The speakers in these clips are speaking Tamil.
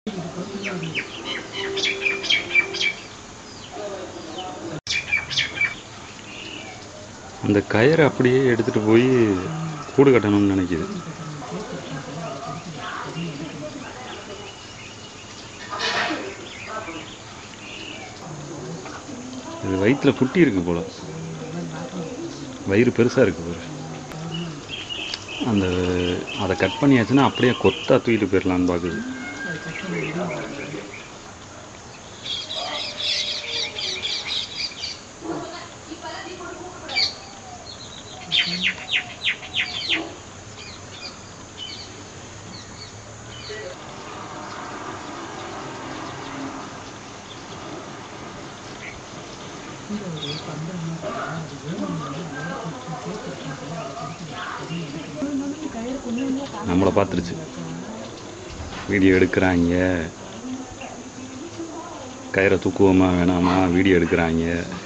அந்த கயரை அப்படியே எடுத்துட்டு போய் கூடு கட்டணும்னு நினைக்குது இது வயிற்றுல புட்டி இருக்கு போல வயிறு பெருசாக இருக்கு போல அந்த அதை கட் பண்ணியாச்சுன்னா அப்படியே கொத்தா தூக்கிட்டு போயிடலான்னு பார்க்குது நம்மளை பார்த்துருச்சு வீடியோ எடுக்கிறாங்க கயிறை தூக்குவோமா வேணாமா வீடியோ எடுக்கிறாங்க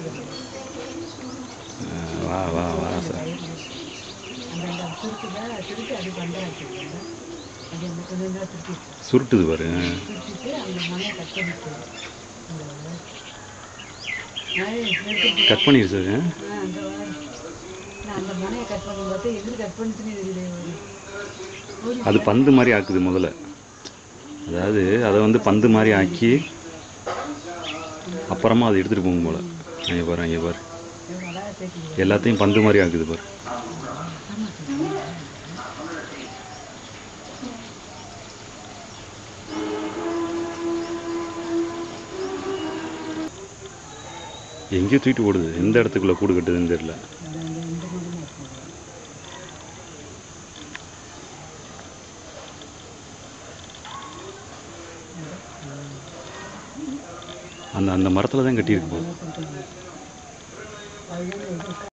அஹ் வா வா வா சார் சுருட்டுது பாரு கட் பண்ணிடு சார் அந்த மனையை கட் பண்ணி பார்த்தா எதிர் கட் பண்ணிட்டுனே தெரியல அது பந்து மாதிரி ஆக்குது முதல்ல அதாவது அதை வந்து பந்து மாதிரி ஆக்கி அப்புறமா அதை எடுத்துகிட்டு போகும் போல இங்கே பாரு இங்கே பாரு எவ்வளோ அழகாக சேர்க்குது எல்லாத்தையும் பந்து மாதிரி ஆக்குது பாரு எங்கேயோ தூக்கிட்டு ஓடுது எந்த இடத்துக்குள்ள கூடு கட்டுதுன்னு தெரியல அந்த அந்த மரத்தில் தான் கட்டியிருக்கு போகுது அதுதான்